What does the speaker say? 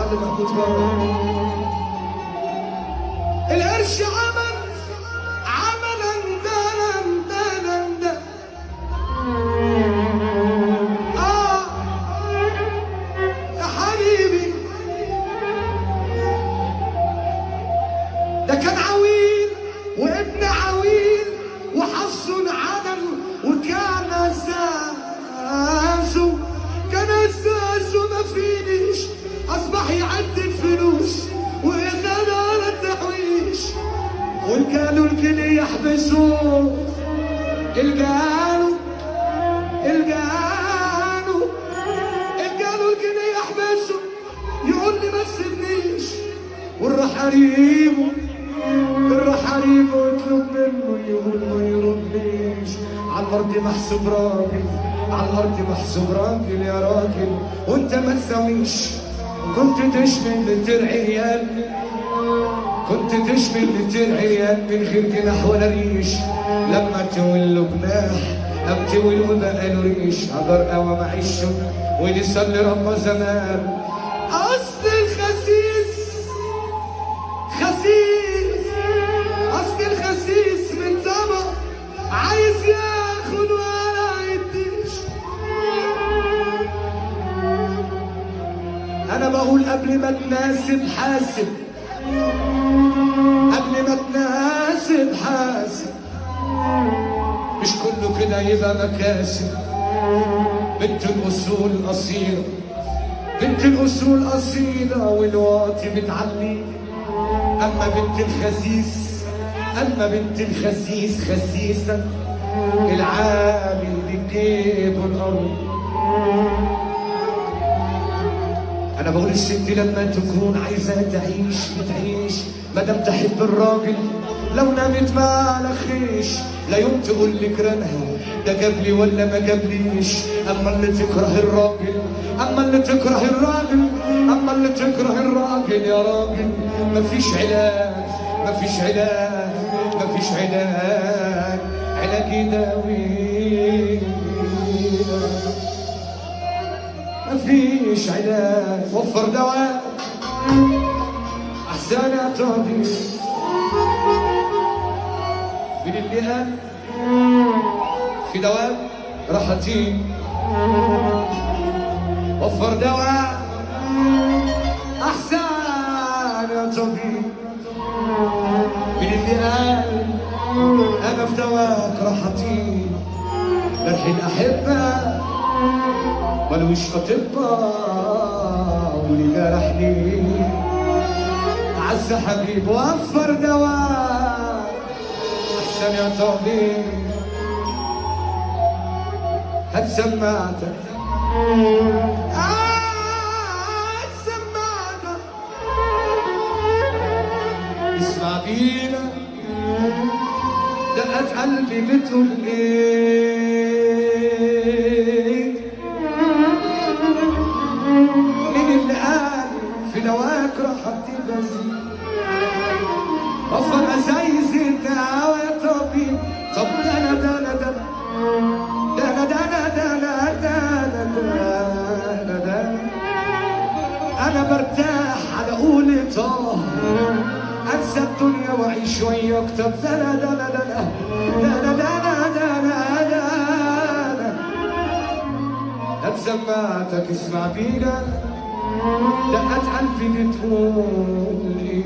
الحاج محمود بابا القرش عمل عملا دنا دنا دنا اه يا حبيبي ده كان عويل وابن عويل وحظ عدل وكان اساسه كان اساسه ما فينيش اصبح يعد الفلوس ويغنى على التحويش والقالوا الكل يحبسوه القالوا القالوا القالوا الكل يحبسه يقول لي ما تسيبنيش والراح قريبه الراح قريبه يطلب منه يقول ما يردنيش على الارض محسوب راجل على الارض محسوب راجل يا راجل وانت ما تساويش كنت تشمل ترعي ريال كنت تشمل ترعي ريال من غير جناح ولا ريش لما تول له جناح لم تول وبقى له ريش اقدر قوى معيشه ولسه اللي ربى زمان اصل الخسيس خسيس اصل الخسيس من طبق عايز ياخد ولا يديش انا بقول قبل ما تناسب حاسب قبل ما تناسب حاسب مش كله كده يبقى مكاسب بنت الاصول الاصيله بنت الاصول اصيله والواطي بتعلي اما بنت الخسيس اما بنت الخسيس خسيسه العامل بجيب الارض انا بقول الست لما تكون عايزه تعيش بتعيش مادام تحب الراجل لو نامت ما خيش لا يوم تقول لك رنها ده جاب لي ولا ما جابليش اما اللي تكره الراجل اما اللي تكره الراجل اما اللي تكره الراجل يا راجل مفيش علاج مفيش علاج مفيش علاج علاج يداوي مفيش علاج وفر دواء احسن يا طبيب من اللي قال في دواء راحتي وفر دواء احسن يا طبيب من اللي قال انا في دواك راحتي جرح الاحبه ملوش اطباء واللي جرحني عز حبيب وفر دواء احسن يا طبيب هات سماعتك هات سماعتك اسمع بينا دقت قلبي بتقول ايه مين اللي قال في دواك راحت بزيد وفر ازايز الدعوة يا طبيب طب انا ده انا ده ده انا ده انا ده انا ده انا ده انا ده انا برتاح على قولي طه انسى الدنيا واعيش شويه اكتر ده انا ده انا ده انا ده انا ده انا ده انا ده انا هات سماعتك اسمع بينا دقت قلبي بتقول ايه